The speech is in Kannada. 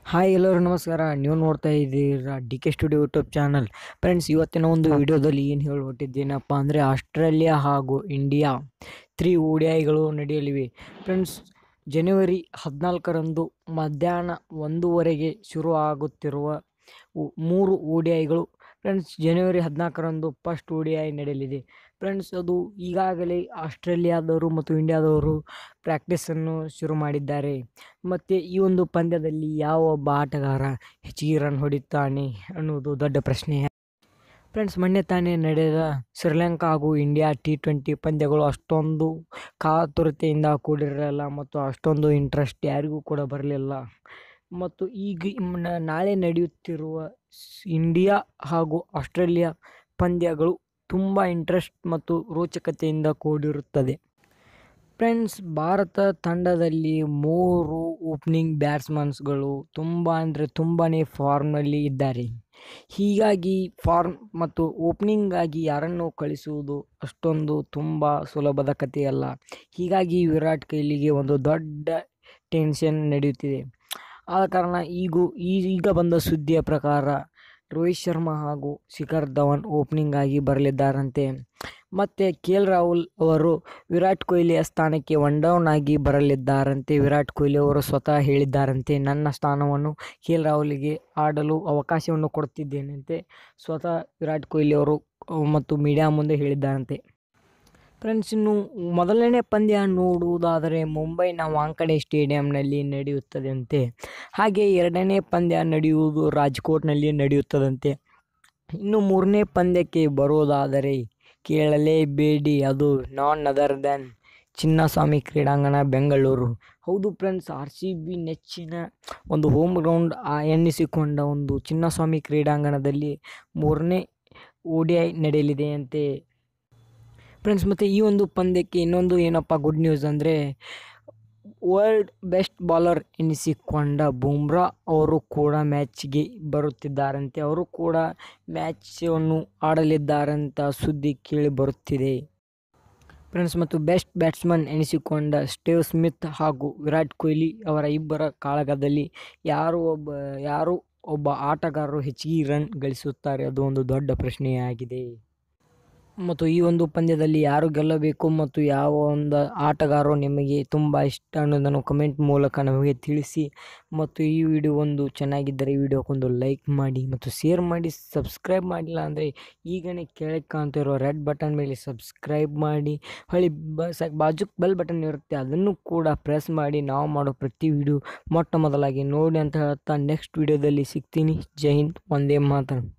ಹಾಯ್ ಎಲ್ಲರೂ ನಮಸ್ಕಾರ ನೀವು ನೋಡ್ತಾ ಇದ್ದೀರಾ D K studio YouTube channel friends ಇವತ್ತಿನ ಒಂದು ವಿಡಿಯೋದಲ್ಲಿ ಏನು ಹೇಳಿಬಿಟ್ಟಿದ್ದೇನಪ್ಪ ಅಂದರೆ ಆಸ್ಟ್ರೇಲಿಯಾ ಹಾಗೂ ಇಂಡಿಯಾ ತ್ರೀ ಓಡಿಐಗಳು ನಡೆಯಲಿವೆ ಫ್ರೆಂಡ್ಸ್ ಜನವರಿ ಹದಿನಾಲ್ಕರಂದು ಮಧ್ಯಾಹ್ನ ಒಂದೂವರೆಗೆ ಶುರು ಆಗುತ್ತಿರುವ ಉ- ಮೂರು ಓಡಿಐಗಳು ಫ್ರೆಂಡ್ಸ್ ಜನವರಿ ಹದಿನಾಲ್ಕರಂದು ಫಸ್ಟ್ ಓಡಿಐ ನಡೆಯಲಿದೆ ಫ್ರೆಂಡ್ಸ್ ಅದು ಈಗಾಗಲೇ ಆಸ್ಟ್ರೇಲಿಯಾದವರು ಮತ್ತು ಇಂಡಿಯಾದವರು ಪ್ರಾಕ್ಟೀಸನ್ನು ಶುರು ಮಾಡಿದ್ದಾರೆ ಮತ್ತು ಈ ಒಂದು ಪಂದ್ಯದಲ್ಲಿ ಯಾವ ಒಬ್ಬ ಆಟಗಾರ ಹೆಚ್ಚಿಗೆ ರನ್ ಹೊಡಿತಾನೆ ಅನ್ನೋದು ದೊಡ್ಡ ಪ್ರಶ್ನೆ ಫ್ರೆಂಡ್ಸ್ ಮೊನ್ನೆ ತಾನೇ ನಡೆದ ಶ್ರೀಲಂಕಾ ಹಾಗೂ ಇಂಡಿಯಾ ಟಿ ಟ್ವೆಂಟಿ ಪಂದ್ಯಗಳು ಅಷ್ಟೊಂದು ಕಾತುರತೆಯಿಂದ ಕೂಡಿರಲಿಲ್ಲ ಮತ್ತು ಅಷ್ಟೊಂದು ಇಂಟ್ರೆಸ್ಟ್ ಯಾರಿಗೂ ಕೂಡ ಬರಲಿಲ್ಲ ಮತ್ತು ಈಗ ನ- ನಾಳೆ ನಡೆಯುತ್ತಿರುವ ಸ್- ಇಂಡಿಯಾ ಹಾಗೂ ಆಸ್ಟ್ರೇಲಿಯಾ ಪಂದ್ಯಗಳು ತುಂಬ ಇಂಟ್ರೆಸ್ಟ್ ಮತ್ತು ರೋಚಕತೆಯಿಂದ ಕೂಡಿರುತ್ತದೆ ಫ್ರೆಂಡ್ಸ್ ಭಾರತ ತಂಡದಲ್ಲಿ ಮೂರು ಓಪನಿಂಗ್ ಬ್ಯಾಟ್ಸ್ಮನ್ಸ್ಗಳು ತುಂಬ ಅಂದರೆ ತುಂಬಾ ಫಾರ್ಮ್ನಲ್ಲಿ ಇದ್ದಾರೆ ಹೀಗಾಗಿ ಫಾರ್ಮ್ ಮತ್ತು ಓಪನಿಂಗಾಗಿ ಯಾರನ್ನು ಕಳಿಸುವುದು ಅಷ್ಟೊಂದು ತುಂಬ ಸುಲಭದ ಕಥೆಯಲ್ಲ ಹೀಗಾಗಿ ವಿರಾಟ್ ಕೊಹ್ಲಿಗೆ ಒಂದು ದೊಡ್ಡ ಟೆನ್ಷನ್ ನಡೆಯುತ್ತಿದೆ ಆದ ಕಾರಣ ಈಗೂ ಈಗ ಬಂದ ಸುದ್ದಿಯ ಪ್ರಕಾರ ರೋಹಿತ್ ಶರ್ಮಾ ಹಾಗೂ ಶಿಖರ್ ಧವನ್ ಓಪನಿಂಗ್ ಆಗಿ ಬರಲಿದ್ದಾರಂತೆ ಮತ್ತು ಕೆ ಎಲ್ ರಾಹುಲ್ ಅವರು ವಿರಾಟ್ ಕೊಹ್ಲಿಯ ಸ್ಥಾನಕ್ಕೆ ಒನ್ ಡೌನ್ ಆಗಿ ಬರಲಿದ್ದಾರಂತೆ ವಿರಾಟ್ ಕೊಹ್ಲಿ ಅವರು ಸ್ವತಃ ಹೇಳಿದ್ದಾರಂತೆ ನನ್ನ ಸ್ಥಾನವನ್ನು ಕೆ ಎಲ್ ರಾಹುಲ್ಗೆ ಆಡಲು ಅವಕಾಶವನ್ನು ಕೊಡ್ತಿದ್ದೇನಂತೆ ಸ್ವತಃ ವಿರಾಟ್ ಕೊಹ್ಲಿ ಅವರು ಅಹ್, ಮತ್ತು ಮೀಡಿಯಾ ಮುಂದೆ ಹೇಳಿದ್ದಾರಂತೆ ಫ್ರೆಂಡ್ಸ್ ಇನ್ನು ಮೊದಲನೇ ಪಂದ್ಯ ನೋಡುವುದಾದರೆ ಮುಂಬೈನ ವಾಂಕಡೆ ಸ್ಟೇಡಿಯಂನಲ್ಲಿ ನಡೆಯುತ್ತದಂತೆ ಹಾಗೆ ಎರಡನೇ ಪಂದ್ಯ ನಡೆಯುವುದು ರಾಜ್ಕೋಟ್ನಲ್ಲಿ ನಡೆಯುತ್ತದಂತೆ ಇನ್ನು ಮೂರನೇ ಪಂದ್ಯಕ್ಕೆ ಬರುವುದಾದರೆ ಕೇಳಲೇಬೇಡಿ ಅದು ನಾನ್ ಅದರ್ ದ್ಯಾನ್ ಚಿನ್ನಸ್ವಾಮಿ ಕ್ರೀಡಾಂಗಣ ಬೆಂಗಳೂರು ಹೌದು ಫ್ರೆಂಡ್ಸ್ ಆರ್ ಸಿ ಬಿ ನೆಚ್ಚಿನ ಒಂದು ಹೋಮ್ ಗ್ರೌಂಡ್ ಎನ್ನಿಸಿಕೊಂಡ ಒಂದು ಚಿನ್ನಸ್ವಾಮಿ ಕ್ರೀಡಾಂಗಣದಲ್ಲಿ ಮೂರನೇ ಓಡಿಐ ನಡೆಯಲಿದೆ ಅಂತೆ ಫ್ರೆಂಡ್ಸ್ ಮತ್ತು ಈ ಒಂದು ಪಂದ್ಯಕ್ಕೆ ಇನ್ನೊಂದು ಏನಪ್ಪ ಗುಡ್ ನ್ಯೂಸ್ ಅಂದರೆ ವರ್ಲ್ಡ್ ಬೆಸ್ಟ್ ಬಾಲರ್ ಎನಿಸಿಕೊಂಡ ಬುಮ್ರಾ ಅವರು ಕೂಡ ಮ್ಯಾಚ್ಗೆ ಬರುತ್ತಿದ್ದಾರಂತೆ ಅವರು ಕೂಡ ಮ್ಯಾಚನ್ನು ಆಡಲಿದ್ದಾರಂತ ಸುದ್ದಿ ಕೇಳಿ ಬರುತ್ತಿದೆ ಫ್ರೆಂಡ್ಸ್ ಮತ್ತು ಬೆಸ್ಟ್ ಬ್ಯಾಟ್ಸ್ಮನ್ ಎನಿಸಿಕೊಂಡ ಸ್ಟೇವ್ ಸ್ಮಿತ್ ಹಾಗೂ ವಿರಾಟ್ ಕೊಹ್ಲಿ ಅವರ ಇಬ್ಬರ ಕಾಳಗದಲ್ಲಿ ಯಾರು ಒಬ್ಬ ಯಾರು ಒಬ್ಬ ಆಟಗಾರರು ಹೆಚ್ಚಿಗೆ ರನ್ ಗಳಿಸುತ್ತಾರೆ ಅದು ಒಂದು ದೊಡ್ಡ ಪ್ರಶ್ನೆಯಾಗಿದೆ ಮತ್ತು ಈ ಒಂದು ಪಂದ್ಯದಲ್ಲಿ ಯಾರು ಗೆಲ್ಲಬೇಕು ಮತ್ತು ಯಾವ ಒಂದು ಆಟಗಾರರು ನಿಮಗೆ ತುಂಬ ಇಷ್ಟ ಅನ್ನೋದನ್ನು ಕಮೆಂಟ್ ಮೂಲಕ ನಮಗೆ ತಿಳಿಸಿ ಮತ್ತು ಈ ವಿಡಿಯೋ ಒಂದು ಚೆನ್ನಾಗಿದ್ದರೆ ಈ ವಿಡಿಯೋಕ್ಕೊಂದು ಲೈಕ್ ಮಾಡಿ ಮತ್ತು ಶೇರ್ ಮಾಡಿ ಸಬ್ಸ್ಕ್ರೈಬ್ ಮಾಡಿಲ್ಲ ಅಂದರೆ ಈಗನೇ ಕೆಳಗೆ ಕಾಣ್ತಿರೋ ರೆಡ್ ಬಟನ್ ಮೇಲೆ ಸಬ್ಸ್ಕ್ರೈಬ್ ಮಾಡಿ ಹೊಳ್ಳಿ ಬ ಸ ಬಾಜುಕ್ ಬೆಲ್ ಬಟನ್ ಇರುತ್ತೆ ಅದನ್ನು ಕೂಡ ಪ್ರೆಸ್ ಮಾಡಿ ನಾವು ಮಾಡೋ ಪ್ರತಿ ವಿಡಿಯೋ ಮೊಟ್ಟ ಮೊದಲಾಗಿ ನೋಡಿ ಅಂತ ಹೇಳ್ತಾ ನೆಕ್ಸ್ಟ್ ವಿಡಿಯೋದಲ್ಲಿ ಸಿಗ್ತೀನಿ ಜೈ ಹಿಂದ್ ಒಂದೇ ಮಾತನ್ನು